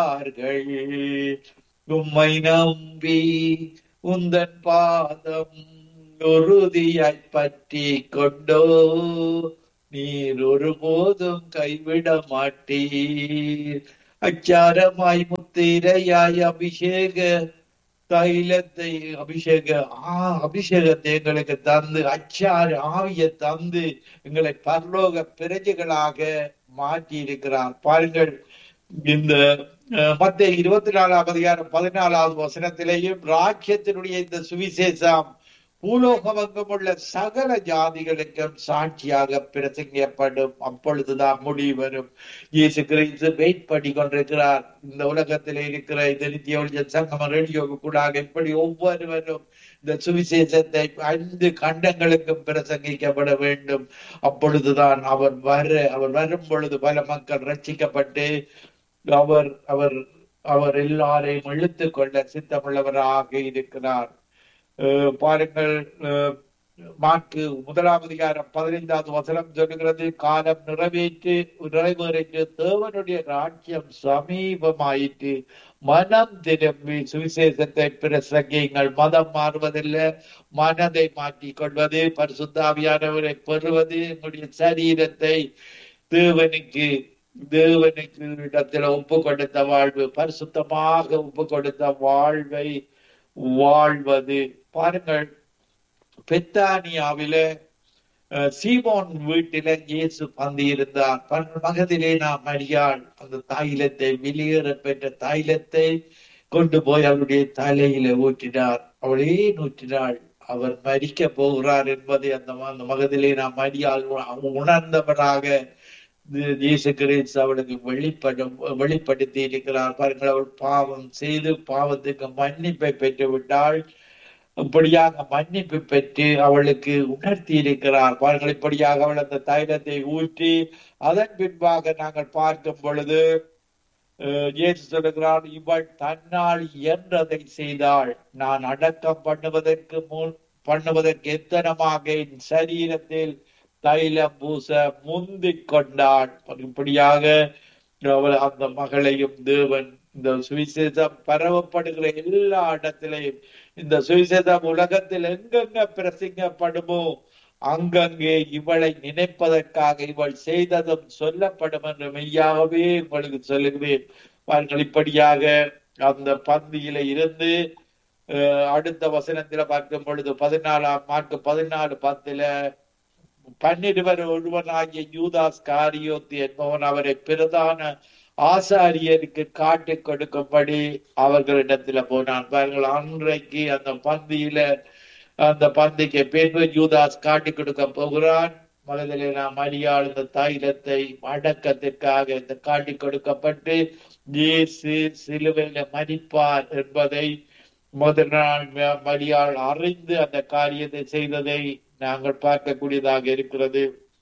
விட்டார்கள் உம்மை நம்பி உந்தன் பாதம் உறுதியாய் பற்றி கொண்டோ நீர் ஒருபோதும் கைவிட மாட்டீர் அச்சாரமாய் முத்திரையாய் அபிஷேக தைலத்தை அபிஷேக ஆ அபிஷேகத்தை எங்களுக்கு தந்து அச்சாறு ஆவிய தந்து எங்களை பரலோக பிரஜைகளாக மாற்றி இருக்கிறார் பாருங்கள் இந்த மத்திய இருபத்தி நாலாம் அதிகாரம் பதினாலாவது வசனத்திலேயும் ராஜ்யத்தினுடைய இந்த சுவிசேஷம் பூலோகமங்கும் உள்ள சகல ஜாதிகளுக்கும் சாட்சியாக பிரசங்கப்படும் அப்பொழுதுதான் முடிவு வரும் இயேசு கிறிஸ்து வெயிட் பண்ணி கொண்டிருக்கிறார் இந்த உலகத்தில் இருக்கிற இந்த நித்திய சங்கம ரேடியோவுக்கு கூட எப்படி ஒவ்வொருவரும் இந்த சுவிசேஷத்தை ஐந்து கண்டங்களுக்கும் பிரசங்கிக்கப்பட வேண்டும் அப்பொழுதுதான் அவர் வர அவர் வரும் பொழுது பல மக்கள் ரட்சிக்கப்பட்டு அவர் அவர் அவர் எல்லாரையும் இழுத்துக் கொள்ள சித்தமுள்ளவராக இருக்கிறார் பாருங்கள் மாற்கு முதலாம் அதிகாரம் பதினைந்தாவது வசனம் சொல்லுகிறது காலம் நிறைவேற்று நிறைவேறிட்டு தேவனுடைய ராஜ்யம் சமீபமாயிற்று மனம் திரும்பி சுவிசேஷத்தை பிரசங்கிங்கள் மதம் மாறுவதில்லை மனதை மாற்றிக் கொள்வது பரிசுத்தாவியானவரை பெறுவது எங்களுடைய சரீரத்தை தேவனுக்கு தேவனுக்கு இடத்துல ஒப்பு கொடுத்த வாழ்வு பரிசுத்தமாக ஒப்பு கொடுத்த வாழ்வை வாழ்வது பாருங்கள் பெத்தானியாவில சீமோன் வீட்டில இயேசு பந்தி இருந்தார் மகதிலே நாம் மரியாள் அந்த தைலத்தை வெளியேற பெற்ற தைலத்தை கொண்டு போய் அவருடைய தலையில ஊற்றினார் அவளே ஊற்றினாள் அவர் மறிக்க போகிறார் என்பதை அந்த அந்த மகதிலே நாம் மரியாள் உணர்ந்தவராக இயேசு கிறிஸ்து அவளுக்கு வெளிப்படும் வெளிப்படுத்தி இருக்கிறார் பாருங்கள் அவள் பாவம் செய்து பாவத்துக்கு மன்னிப்பை பெற்று விட்டாள் இப்படியாக மன்னிப்பு பெற்று அவளுக்கு உணர்த்தி இருக்கிறார் பாருங்கள் இப்படியாக அவள் அந்த தைலத்தை ஊற்றி அதன் பின்பாக நாங்கள் பார்க்கும் பொழுது இயேசு சொல்லுகிறார் இவள் தன்னால் இயன்றதை செய்தாள் நான் அடக்கம் பண்ணுவதற்கு முன் பண்ணுவதற்கு எத்தனமாக என் சரீரத்தில் தைலம் பூச முந்திக் கொண்டாள் இப்படியாக அவள் அந்த மகளையும் தேவன் இந்த சுவிசேஷம் பரவப்படுகிற எல்லா இடத்திலையும் இந்த சுவிசேஷம் உலகத்தில் எங்கெங்க பிரசிங்கப்படுமோ அங்கங்கே இவளை நினைப்பதற்காக இவள் செய்ததும் சொல்லப்படும் என்று மெய்யாகவே உங்களுக்கு சொல்லுகிறேன் பாருங்கள் இப்படியாக அந்த பந்தியில இருந்து அடுத்த வசனத்துல பார்க்கும் பொழுது பதினாலாம் மார்க்கு பதினாலு பத்துல பன்னிருவர் ஒருவனாகிய யூதாஸ் காரியோத்து என்பவன் அவரை பிரதான ஆசாரியருக்கு காட்டி கொடுக்கும்படி அவர்களிடத்துல போனான் பாருங்கள் அன்றைக்கு அந்த பந்தியில அந்த பந்திக்கு பின்பு யூதாஸ் காட்டி கொடுக்க போகிறான் மனதிலே நாம் அறியாள் இந்த தைலத்தை அடக்கத்திற்காக இந்த காட்டி கொடுக்கப்பட்டு இயேசு சிலுவையில மறிப்பார் என்பதை முதல் நாள் மரியாள் அறிந்து அந்த காரியத்தை செய்ததை நாங்கள் பார்க்கக்கூடியதாக இருக்கிறது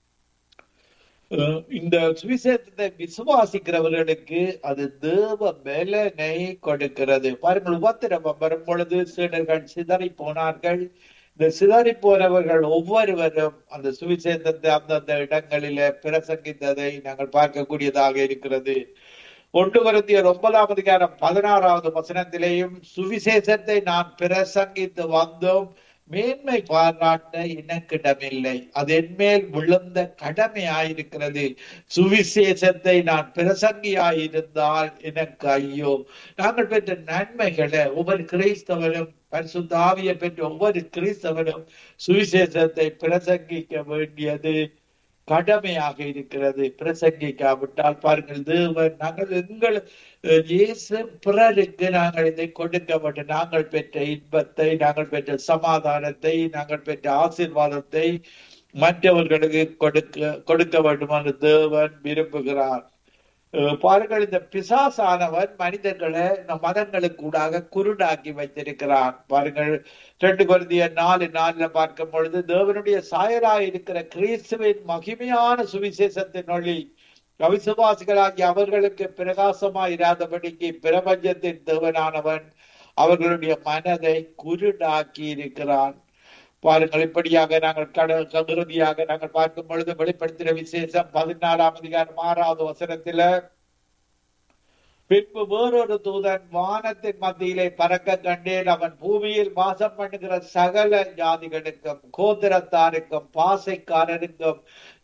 இந்த சுவிசேஷத்தை விசுவாசிக்கிறவர்களுக்கு அது தேவ பலனை கொடுக்கிறது பாருங்கள் உபத்திரவம் வரும் பொழுது சீடர்கள் சிதறி போனார்கள் இந்த சிதறி போனவர்கள் ஒவ்வொருவரும் அந்த சுவிசேஷத்தை அந்தந்த இடங்களில பிரசங்கித்ததை நாங்கள் பார்க்கக்கூடியதாக இருக்கிறது ஒன்று வருத்தியர் ஒன்பதாம் அதிகாரம் பதினாறாவது வசனத்திலேயும் சுவிசேஷத்தை நான் பிரசங்கித்து வந்தோம் மேன்மை பாராட்ட எனக்கிடமில்லை அது என்மேல் விழுந்த கடமையாயிருக்கிறது சுவிசேஷத்தை நான் பிரசங்கியாயிருந்தால் எனக்கு ஐயோ நாங்கள் பெற்ற நன்மைகளை ஒவ்வொரு கிறிஸ்தவரும் பரிசுத்தாவிய பெற்ற ஒவ்வொரு கிறிஸ்தவரும் சுவிசேஷத்தை பிரசங்கிக்க வேண்டியது கடமையாக இருக்கிறது பிரசங்கிக்காவிட்டால் பாருங்கள் தேவன் நாங்கள் எங்கள் இயேசு பிறருக்கு நாங்கள் இதை கொடுக்க வேண்டும் நாங்கள் பெற்ற இன்பத்தை நாங்கள் பெற்ற சமாதானத்தை நாங்கள் பெற்ற ஆசீர்வாதத்தை மற்றவர்களுக்கு கொடுக்க கொடுக்க வேண்டும் என்று தேவன் விரும்புகிறார் பாருங்கள் இந்த பிசாசானவன் மனிதர்களை இந்த மதங்களுக்கு கூடாக குருடாக்கி வைத்திருக்கிறான் பாருங்கள் ரெண்டு குருதிய நாலு நாலுல பார்க்கும் பொழுது தேவனுடைய சாயலாய் இருக்கிற கிறிஸ்துவின் மகிமையான சுவிசேஷத்தின் ஒளி அவிசுவாசிகளாகி அவர்களுக்கு பிரகாசமாய் இராதபடிக்கு பிரபஞ்சத்தின் தேவனானவன் அவர்களுடைய மனதை குருடாக்கி இருக்கிறான் பாருங்கள் இப்படியாக நாங்கள் கட இறுதியாக நாங்கள் பார்க்கும் பொழுது வெளிப்படுத்தின விசேஷம் பதினாலாம் அதிகாரம் ஆறாவது வசனத்துல பின்பு வேறொரு தூதன் வானத்தின் மத்தியிலே பறக்க கண்டேன் அவன் பூமியில் வாசம் பண்ணுகிற சகல ஜாதிகளுக்கும் கோத்திரத்தாருக்கும் பாசைக்காரருக்கும்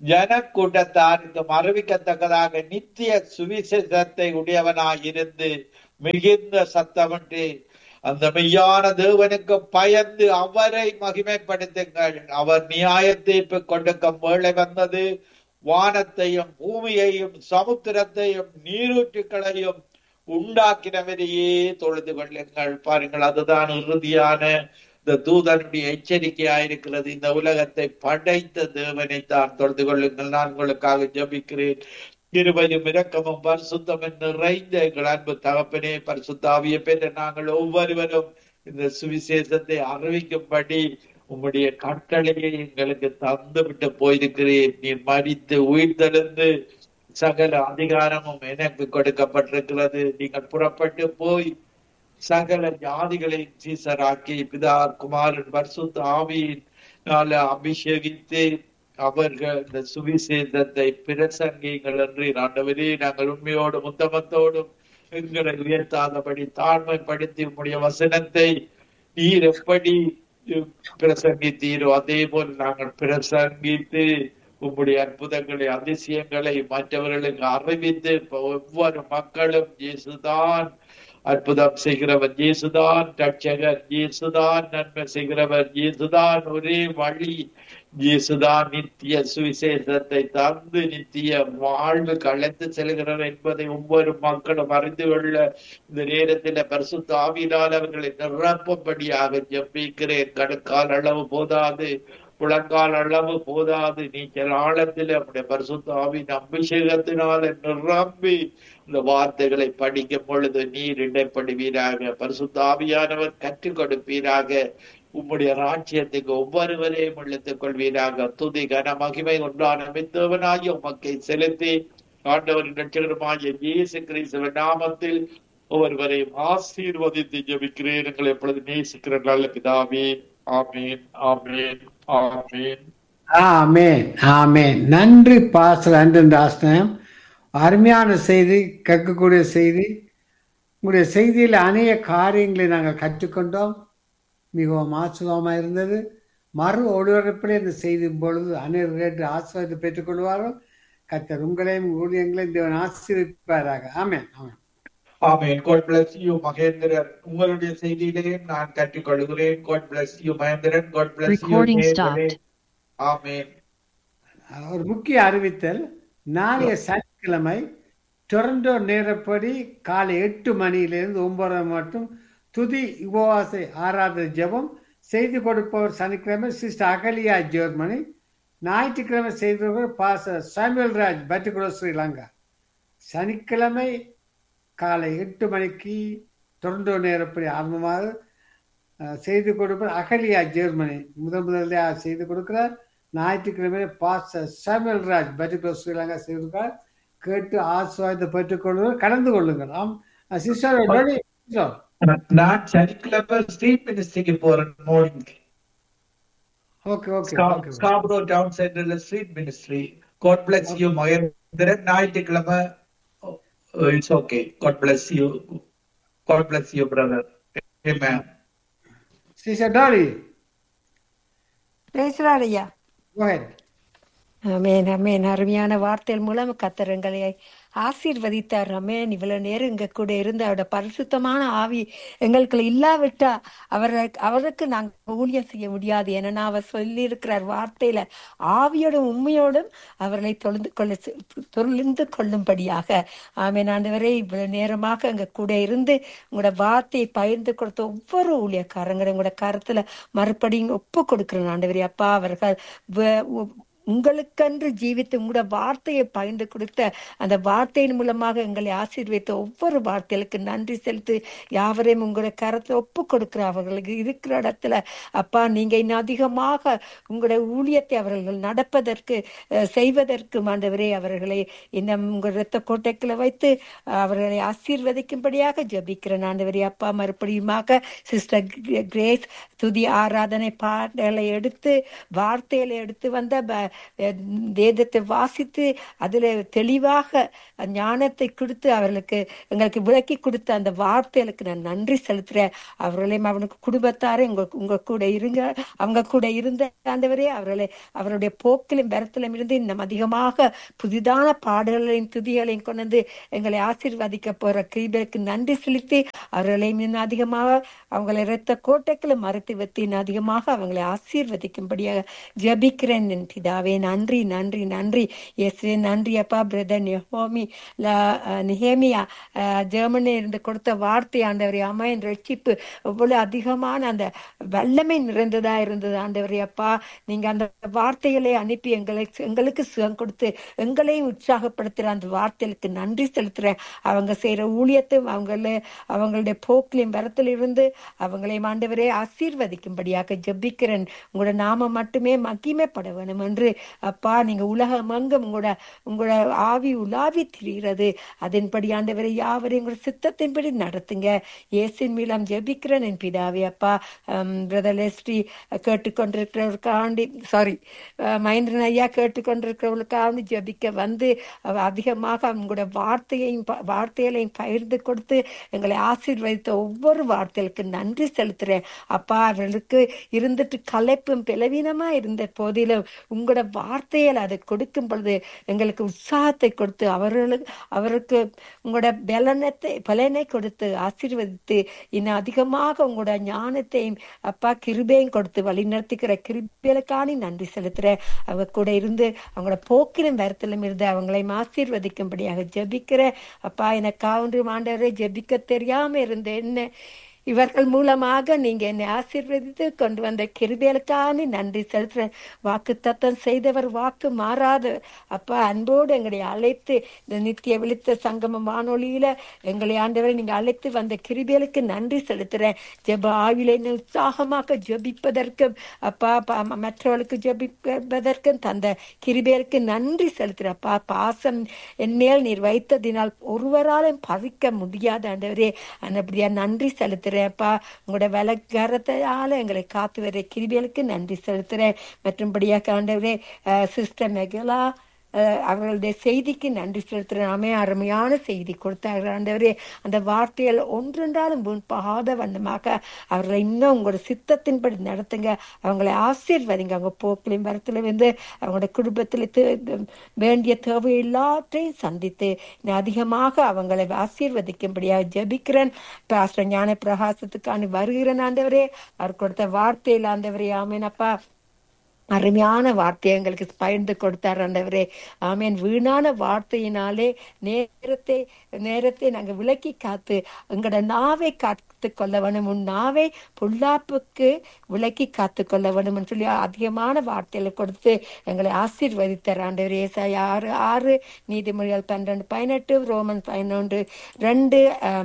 ஜனக்கூட்டத்தாருக்கும் அறிவிக்கத்தக்கதாக நித்திய சுவிசேஷத்தை உடையவனாயிருந்து மிகுந்த சத்தமிட்டு அந்த மெய்யான தேவனுக்கு பயந்து அவரை மகிமைப்படுத்துங்கள் அவர் நியாய தீர்ப்பு கொடுக்க வேளை வந்தது வானத்தையும் பூமியையும் சமுத்திரத்தையும் நீரூற்றுக்களையும் உண்டாக்கினவரையே தொழுது கொள்ளுங்கள் பாருங்கள் அதுதான் இறுதியான இந்த தூதனுடைய எச்சரிக்கையாயிருக்கிறது இந்த உலகத்தை படைத்த தேவனை தான் தொழுது கொள்ளுங்கள் நான் உங்களுக்காக ஜபிக்கிறேன் இருவையும் இரக்கமும் பரிசுத்தமும் நிறைந்த எங்கள் அன்பு தகப்பனே பரிசுத்தாவிய பெற்ற நாங்கள் ஒவ்வொருவரும் இந்த சுவிசேஷத்தை அறிவிக்கும்படி உம்முடைய கட்டளையை எங்களுக்கு தந்து விட்டு போயிருக்கிறேன் நீர் மடித்து உயிர்த்தெழுந்து சகல அதிகாரமும் எனக்கு கொடுக்கப்பட்டிருக்கிறது நீங்கள் புறப்பட்டு போய் சகல ஜாதிகளை சீசராக்கி பிதா குமாரன் பரிசுத்த ஆவியினால அபிஷேகித்து அவர்கள் இந்த சுவிசேஷத்தை பிரசங்கிங்கள் என்று ஆண்டவரே நாங்கள் உண்மையோடும் உத்தமத்தோடும் எங்களை உயர்த்தாதபடி தாழ்மைப்படுத்தி உம்முடைய வசனத்தை நீர் எப்படி பிரசங்கித்தீரோ அதே போல் நாங்கள் பிரசங்கித்து உம்முடைய அற்புதங்களை அதிசயங்களை மற்றவர்களுக்கு அறிவித்து ஒவ்வொரு மக்களும் இயேசுதான் அற்புதம் செய்கிறவர் இயேசுதான் ரட்சகர் இயேசுதான் நன்மை செய்கிறவர் இயேசுதான் ஒரே வழி இயேசுதான் நித்திய சுவிசேஷத்தை தந்து நித்திய வாழ்வு கலந்து செல்கிறார் என்பதை ஒவ்வொரு மக்களும் அறிந்து கொள்ள இந்த நேரத்தில் பரிசுத்த ஆவியினால் அவர்களை நிரப்பும்படியாக ஜெபிக்கிறேன் கடுக்கால் அளவு போதாது முழங்கால் அளவு போதாது நீச்சல் ஆழத்தில் நம்முடைய பரிசுத்த ஆவின் அபிஷேகத்தினால நிரம்பி இந்த வார்த்தைகளை படிக்கும் பொழுது நீர் இடைப்படுவீராக பரிசுத்த ஆவியானவர் கற்றுக் கொடுப்பீராக உம்முடைய ராஜ்யத்துக்கு ஒவ்வொருவரையும் இழுத்துக் கொள்வீராக துதி கன மகிமை ஒன்றான மித்தவனாய் உமக்கை செலுத்தி ஆண்டவரின் லட்சகரமாகிய இயேசு கிறிஸ்துவ நாமத்தில் ஒவ்வொருவரையும் ஆசீர்வதித்து ஜெபிக்கிறேன் எங்களை எப்பொழுது நேசிக்கிற நல்ல பிதாவே ஆமீன் ஆமீன் ஆமீன் ஆமேன் ஆமேன் நன்றி பாஸ்டர் அன்றன் ராஷ்டிரம் அருமையான செய்தி கற்கக்கூடிய செய்தி உங்களுடைய செய்தியில் அநேக காரியங்களை நாங்கள் கற்றுக்கொண்டோம் மிகவும் ஆசுவமாக இருந்தது மறு ஒளிபரப்பிலே இந்த செய்தி பொழுது அநேகர் கேட்டு ஆசிரியத்தை பெற்றுக்கொள்வார்கள் கத்தர் உங்களையும் ஊழியங்களையும் தேவன் ஆசீர்விப்பாராக amen amen amen God bless you Mahendran உங்களுடைய செய்தியிலேயும் நான் கற்றுக்கொள்கிறேன் God bless you Mahendran God bless you Recording stopped. Amen ஒரு முக்கிய அறிவித்தல் நாளைய சனிக்கிழமை டொரண்டோ நேரப்படி காலை எட்டு மணியிலிருந்து ஒன்பது மட்டும் துதி உபவாச ஆராதனை ஜெபம் செய்து கொடுப்பவர் சனிக்கிழமை சிஸ்டர் அகலியா ஜெர்மனி ஞாயிற்றுக்கிழமை செய்தவர் பாச சாமுவேல் ராஜ் பட்டிகுலோ ஸ்ரீலங்கா சனிக்கிழமை காலை எட்டு மணிக்கு டொரண்டோ நேரப்படி ஆரம்பமாக அஹ், செய்து கொடுப்பவர் அகலியா ஜெர்மனி முதன் முதலில் செய்து கொடுக்கிறார் ஞாயிற்றுக்கிழமை pastor Samuel Raj particular Sri Lanka செய்திருக்கார் கேட்டு ஆசுவாதத்தை பெற்றுக்கொள்வது கலந்து கொள்ளுங்கள் ஆம் சிஸ்டர் ரெடி நான் சனிக்கிழமை ஸ்ட்ரீட் மினிஸ்ட்ரிக்கு போறேன் morning okay okay okay Scarborough town சென்டர்ல street ministry God bless you Mahendran ஞாயிற்றுக்கிழமை it's okay God bless you God bless you brother ma'am sister Dolly பேசுறார் ஐயா go ahead அமேன் அமேன் அருமையான வார்த்தைகள் மூலம் கத்தரங்களை ஆசீர்வதித்தார் அமேன் இவ்வளவு நேரம் எங்க கூட இருந்து அவரோட பரிசுத்தமான ஆவி எங்களுக்கு இல்லாவிட்டா அவரை அவருக்கு நாங்க ஊழியம் செய்ய முடியாது ஏன்னா அவர் சொல்லி இருக்கிறார் வார்த்தையில ஆவியோடும் உண்மையோடும் அவர்களை தொழுந்து கொள்ள தொழிந்து கொள்ளும்படியாக ஆமேன் ஆண்டவரே இவ்வளவு நேரமாக எங்க கூட இருந்து உங்களோட வார்த்தையை பகிர்ந்து கொடுத்த ஒவ்வொரு ஊழியக்காரங்களும் உங்களோட கருத்துல மறுபடியும் ஒப்பு கொடுக்கிறேன் ஆண்டவரே அப்பா அவர்கள் வ- உ- உங்களுக்கென்று ஜீவித்து உங்களோட வார்த்தையை பகிர்ந்து கொடுத்த அந்த வார்த்தையின் மூலமாக எங்களை ஆசீர்வதித்த ஒவ்வொரு வார்த்தைகளுக்கு நன்றி செலுத்தி யாவரையும் உங்களோட கரத்தை ஒப்பு கொடுக்கிற அவர்களுக்கு இருக்கிற இடத்துல அப்பா நீங்க இன்னும் அதிகமாக உங்களுடைய ஊழியத்தை அவர்கள் நடப்பதற்கு அஹ், செய்வதற்கு ஆண்டவரே அவர்களை இன்னும் உங்கள் இரத்த கோட்டைக்குள்ள வைத்து அவர்களை ஆசீர்வதிக்கும்படியாக ஜெபிக்கிறேன் ஆண்டவரே அப்பா மறுபடியுமாக சிஸ்டர் கிரேஸ் துதி ஆராதனை பாடலை எடுத்து வார்த்தைகளை எடுத்து வந்த ப- அஹ், வேதத்தை வாசித்து அதுல தெளிவாக ஞானத்தை கொடுத்து அவர்களுக்கு எங்களுக்கு விளக்கி கொடுத்த அந்த வார்த்தைகளுக்கு நான் நன்றி செலுத்துறேன் அவர்களையும் அவனுக்கு குடும்பத்தாரே உங்க உங்க கூட இருங்க அவங்க கூட இருந்த ஆண்டவரே அவர்களை அவருடைய போக்கிலும் பெறத்திலும் இருந்து இன்னும் அதிகமாக புதிதான பாடல்களையும் துதிகளையும் கொண்டு வந்து எங்களை ஆசீர்வதிக்க போற கிருபைக்கு நன்றி செலுத்தி அவர்களையும் இன்னும் அதிகமாக அவங்களை இரத்த கோட்டைக்குள்ள மறைத்து வைத்து இன்னும் அதிகமாக அவங்களை ஆசீர்வதிக்கும்படியாக ஜெபிக்கிறேன் என் பிதாவே நன்றி நன்றி நன்றி இயேசுவே நன்றி அப்பா பிரதர் நெஹோமி நிஹேமியா ஜெர்மனியில் இருந்து கொடுத்த வார்த்தை ஆண்டவரே அம்மாயின் ரட்சிப்பு எவ்வளவு அதிகமான அந்த வல்லமை நிறைந்ததா இருந்தது ஆண்டவரே அப்பா நீங்க அந்த வார்த்தைகளை அனுப்பி எங்களுக்கு எங்களுக்கு சுகம் கொடுத்து எங்களையும் உற்சாகப்படுத்துற அந்த வார்த்தைகளுக்கு நன்றி செலுத்துறேன் அவங்க செய்யற ஊழியத்தையும் அவங்கள அவங்களுடைய போக்கிலையும் வரத்தில் இருந்து அவங்களையும் ஆண்டவரே ஆசீர்வதிக்கும்படியாக ஜெபிக்கிறேன் உங்களோட நாம மட்டுமே மகிமைப்பட வேணும் என்று அப்பா நீங்க உலகமெங்கும் உங்களோட உங்களோட ஆவி உலாவி திரிகிறது அதன்படி ஆண்டவரை யாவரையும் உங்களோட சித்தத்தின்படி நடத்துங்க இயேசின் மீளம் ஜெபிக்கிறேன் என் பிதாவே அப்பா பிரதர் லெஸ்டி கேட்டுக்கொண்டிருக்கிறவருக்காண்டி சாரி மகேந்திரன் ஐயா கேட்டுக்கொண்டிருக்கிறவர்களுக்காண்டி ஜெபிக்க வந்து அவ அதிகமாக அவங்களோட வார்த்தையையும் ப- வார்த்தைகளையும் பகிர்ந்து கொடுத்து எங்களை ஆசீர்வதித்த ஒவ்வொரு வார்த்தைகளுக்கு நன்றி செலுத்துறேன் அப்பா அவர்களுக்கு இருந்துட்டு களைப்பும் பலவீனமா இருந்த போதிலும் உங்களோட வார்த்தைகள் அதை கொடுக்கும் பொழுது எங்களுக்கு உற்சாகத்தை கொடுத்து அவர்களுக்கு அவருக்கு உங்களோட பலனத்தை பலனை கொடுத்து ஆசீர்வதித்து இன்னும் அதிகமாக உங்களோட ஞானத்தையும் அப்பா கிருபையும் கொடுத்து வழிநடத்திக்கிற கிருபைகளுக்கான நன்றி செலுத்துறேன் அவங்க கூட இருந்து அவங்களோட போக்கிலும் வரத்திலும் இருந்து அவங்களையும் ஆசீர்வதிக்கும்படியாக ஜெபிக்கிறேன் அப்பா எனக்கா ஒன்று ஆண்டவரே ஜெபிக்க தெரியாம இருந்த என்ன இவர்கள் மூலமாக நீங்க என்னை ஆசீர்வதித்து கொண்டு வந்த கிருபைகளுக்கான நன்றி செலுத்துறேன் வாக்கு தத்தம் செய்தவர் வாக்கு மாறாத அப்பா அன்போடு எங்களை அழைத்து இந்த நித்திய விழித்த சங்கம வானொலியில எங்களை ஆண்டவரை நீங்க அழைத்து வந்த கிருபைகளுக்கு நன்றி செலுத்துறேன் ஜெப ஆவிலை உற்சாகமாக ஜெபிப்பதற்கும் அப்பா ப- ம- மற்றவர்களுக்கு ஜெபிப்பதற்கும் தந்த கிருபைகளுக்கு நன்றி செலுத்துறப்பா பாசம் என் மேல் நீர் வைத்ததினால் ஒருவராலும் பறிக்க முடியாத ஆண்டவரே அப்படியா நன்றி செலுத்துறேன்ப்பா உங்களோட வலக்கரத்தால எங்களை காத்து வர கிருபிகளுக்கு நன்றி செலுத்துறேன் மற்றும்படியாக ஆண்டவரே சிஸ்டர் மெகலா அஹ், அவர்களுடைய செய்திக்கு நன்றி செலுத்துறேன் ஆமே அருமையான செய்தி கொடுத்தார்கள் ஆண்டவரே அந்த வார்த்தைகள் ஒன்றென்றாலும் முன்பாகாத வண்ணமாக அவர்களை இன்னும் உங்களோட சித்தத்தின்படி நடத்துங்க அவங்களை ஆசீர்வதிங்க அவங்க போக்கிலையும் வரத்துல வந்து அவங்களோட குடும்பத்தில் தே- வேண்டிய தேவை எல்லாற்றையும் சந்தித்து இன்னும் அதிகமாக அவங்களை ஆசீர்வதிக்கும்படியாக ஜெபிக்கிறேன் பாஸ்டர் ஞான பிரகாசத்துக்கான வருகிறேன் ஆண்டவரே அவர் கொடுத்த வார்த்தையில் ஆண்டவரே ஆமேனப்பா அருமையான வார்த்தையை எங்களுக்கு பகிர்ந்து கொடுத்தார் ஆண்டவரே ஆமேன் வீணான வார்த்தையினாலே நேரத்தை நேரத்தை நாங்க விலக்கி காத்து எங்களோட நாவை காத்து கொள்ள வேணும் உன் நாவை பொல்லாப்புக்கு விலக்கி காத்து கொள்ள வேணும்னு சொல்லி அதிகமான வார்த்தைகளை கொடுத்து எங்களை ஆசீர்வதித்தார் ஆண்டவர் ஏசாயா ஆறு ஆறு நீதிமொழிகள் பன்னிரண்டு பதினெட்டு ரோமன் பதினொன்று ரெண்டு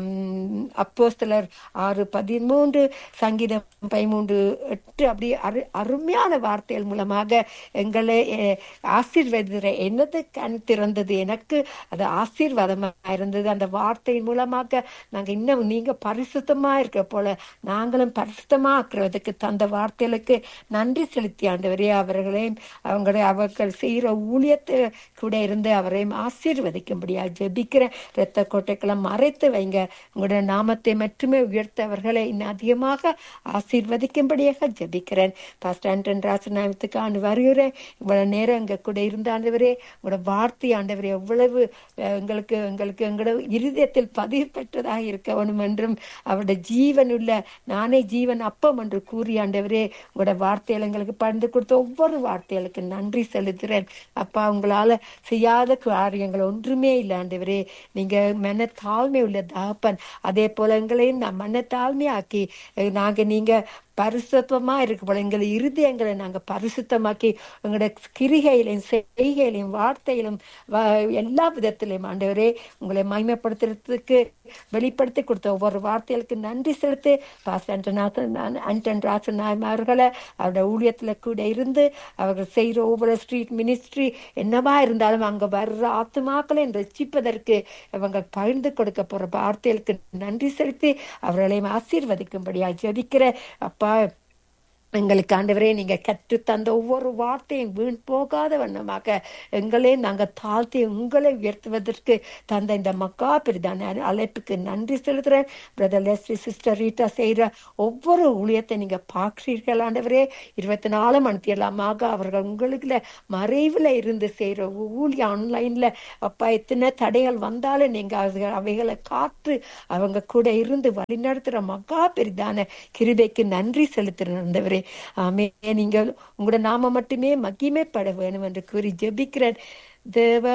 அப்போஸ்தலர் ஆறு பதிமூன்று சங்கீதம் பதிமூன்று எட்டு அப்படி அரு அருமையான வார்த்தைகள் மூலமாக எங்களை அஹ், ஆசீர்வதிக்கிற என்னது கண் திறந்தது எனக்கு அது ஆசீர்வாதமா இருந்தது அந்த வார்த்தையின் மூலமாக நாங்க இன்னும் நீங்க பரிசுத்தமா இருக்க போல நாங்களும் பரிசுத்தமா ஆக்குறதுக்கு தந்த வார்த்தைகளுக்கு நன்றி செலுத்தி ஆண்டவரே அவர்களையும் அவங்களை அவர்கள் செய்யற ஊழியத்தை கூட இருந்து அவரையும் ஆசீர்வதிக்கும்படியா ஜெபிக்கிறேன் இரத்த கோட்டைக்கெல்லாம் மறைத்து வைங்க உங்களுடைய நாமத்தை மட்டுமே உயர்த்த அவர்களை இன்னும் அதிகமாக ஆசீர்வதிக்கும்படியாக ஜெபிக்கிறேன் பாஸ்டர் ஆண்டன் ராசநாயகத்துக்கு ஆண்டு வருகிறேன் இவ்வளவு நேரம் எங்க கூட இருந்த ஆண்டவரே உங்களோட வார்த்தை ஆண்டவரே எவ்வளவு அஹ், எங்களுக்கு எங்களுக்கு எங்களோட இருதயத்தில் பதிவு பெற்றதாக இருக்க வேணும் என்றும் அவருடைய ஜீவன் உள்ள நானே ஜீவன் அப்பம் என்று கூறி ஆண்டவரே உங்களோட வார்த்தைகள் எங்களுக்கு பகிர்ந்து கொடுத்த ஒவ்வொரு வார்த்தைகளுக்கு நன்றி செலுத்துறேன் அப்பா உங்களால செய்யாத காரியங்கள் ஒன்றுமே இல்லை ஆண்டவரே நீங்க மன தாழ்மை உள்ள தகப்பன் அதே போல எங்களையும் நான் மன தாழ்மையாக்கி அஹ், நாங்க நீங்க பரிசுத்தமா இருக்க போல எங்களை இருதயங்களை நாங்க பரிசுத்தமாக்கி எங்களோட கிரிகையிலையும் செய்கையிலையும் வார்த்தையிலும் வ- எல்லா விதத்திலையும் ஆண்டவரே உங்களை மகிமைப்படுத்துறதுக்கு வெளிப்படுத்தி கொடுத்த ஒவ்வொரு வார்த்தைகளுக்கு நன்றி செலுத்து பாஸ்டர் அண்டநாதன் அண்டன் ராசன் அவர்களை அவருடைய ஊழியத்துல கூட இருந்து அவர்கள் செய்யற ஒவ்வொரு ஸ்ட்ரீட் மினிஸ்ட்ரி என்னவா இருந்தாலும் அங்க வர்ற ஆத்துமாக்களை ரட்சிப்பதற்கு அவங்க பகிர்ந்து கொடுக்க போற வார்த்தைகளுக்கு நன்றி செலுத்தி அவர்களையும் ஆசீர்வதிக்கும்படியா ஜெபிக்கிற அப்பா எங்களுக்கு ஆண்டவரே நீங்க கற்று தந்த ஒவ்வொரு வார்த்தையும் வீண் போகாத வண்ணமாக எங்களே நாங்க தாழ்த்தி உங்களை உயர்த்துவதற்கு தந்த இந்த மக்கா பெரிதான அழைப்புக்கு நன்றி செலுத்துறேன் பிரதர் லெஸ்லி சிஸ்டர் ரீட்டா செய்யற ஒவ்வொரு ஊழியத்தை நீங்க பார்க்கிறீர்கள் ஆண்டவரே இருபத்தி நாலு மணித்தியலாமாக அவர்கள் உங்களுக்குல மறைவுல இருந்து செய்யற ஊழிய ஆன்லைன்ல அப்பா எத்தனை தடைகள் வந்தாலும் நீங்க அது- அவைகளை காத்து அவங்க கூட இருந்து வழிநடத்துற மகா பெரிதான கிருபைக்கு நன்றி செலுத்துறேன் ஆண்டவரே ஆமே நீங்கள் உங்களோட நாம மட்டுமே மகிமைப்பட வேணும் என்று கூறி ஜெபிக்கிறேன் தேவ